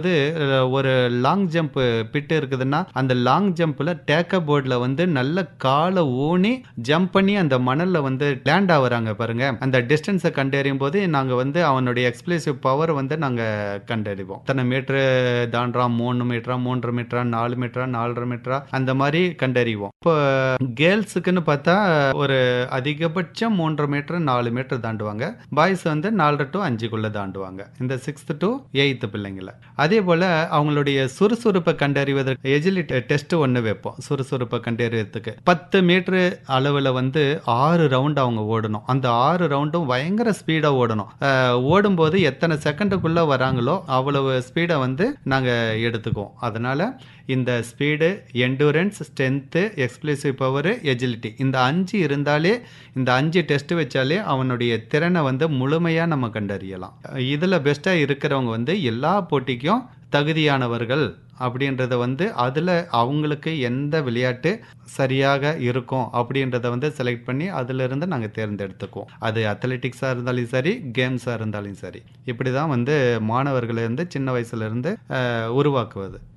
வந்து அஹ், ஒரு long jump bit இருக்குதுன்னா அந்த லாங் ஜம்ப்ல டேக்கப் போர்டில் வந்து நல்ல காலை ஊனி ஜம்ப் பண்ணி அந்த மணல்ல வந்து லேண்ட் ஆகுறாங்க பாருங்க அந்த டிஸ்டன்ஸை கண்டறியும் போது நாங்க வந்து அவனுடைய எக்ஸ்பிளசிவ் பவர் வந்து நாங்க கண்டறிவோம் இத்தனை மீட்டரு தாண்டான் மூணு மீட்டரா மூன்றரை மீட்டரா நாலு மீட்டரா நாலரை மீட்டரா அந்த மாதிரி கண்டறிவோம் இப்போ கேர்ள்ஸுக்குன்னு பார்த்தா ஒரு அதிகபட்சம் மூன்றரை மீட்டர் நாலு மீட்டர் தாண்டுவாங்க பாய்ஸ் வந்து நாலரை டு அஞ்சுக்குள்ள தாண்டுவாங்க இந்த சிக்ஸ்த் டு எயித்து பிள்ளைங்கள அதே போல அவங்களுடைய சுறுசுறுப்பை கண்டறிவதற்கு எஜிலிட்டி டெஸ்ட் ஒன்று வைப்போம் சுறுசுறுப்பை கண்டறிவதற்கு பத்து மீட்டர் அளவில் வந்து ஆறு ரவுண்ட் அவங்க ஓடணும் அந்த ஆறு ரவுண்டும் பயங்கர ஸ்பீடாக ஓடணும் அஹ், ஓடும்போது எத்தனை செகண்டுக்குள்ளே வராங்களோ அவ்வளவு ஸ்பீடை வந்து நாங்கள் எடுத்துக்குவோம் அதனால இந்த speed endurance strength explosive power agility இந்த அஞ்சு இருந்தாலே இந்த அஞ்சு டெஸ்ட் வச்சாலே அவனுடைய திறனை வந்து முழுமையாக நம்ம கண்டறியலாம் இதில் பெஸ்ட்டாக இருக்கிறவங்க வந்து எல்லா போட்டிக்கும் தகுதியானவர்கள் அப்படின்றத வந்து அதில் அவங்களுக்கு எந்த விளையாட்டு சரியாக இருக்கும் அப்படின்றத வந்து செலக்ட் பண்ணி அதிலிருந்து நாங்கள் தேர்ந்தெடுத்துக்குவோம் அது அத்லெட்டிக்ஸாக இருந்தாலும் சரி கேம்ஸாக இருந்தாலும் சரி இப்படி தான் வந்து மாணவர்களை வந்து சின்ன வயசுலேருந்து உருவாக்குவது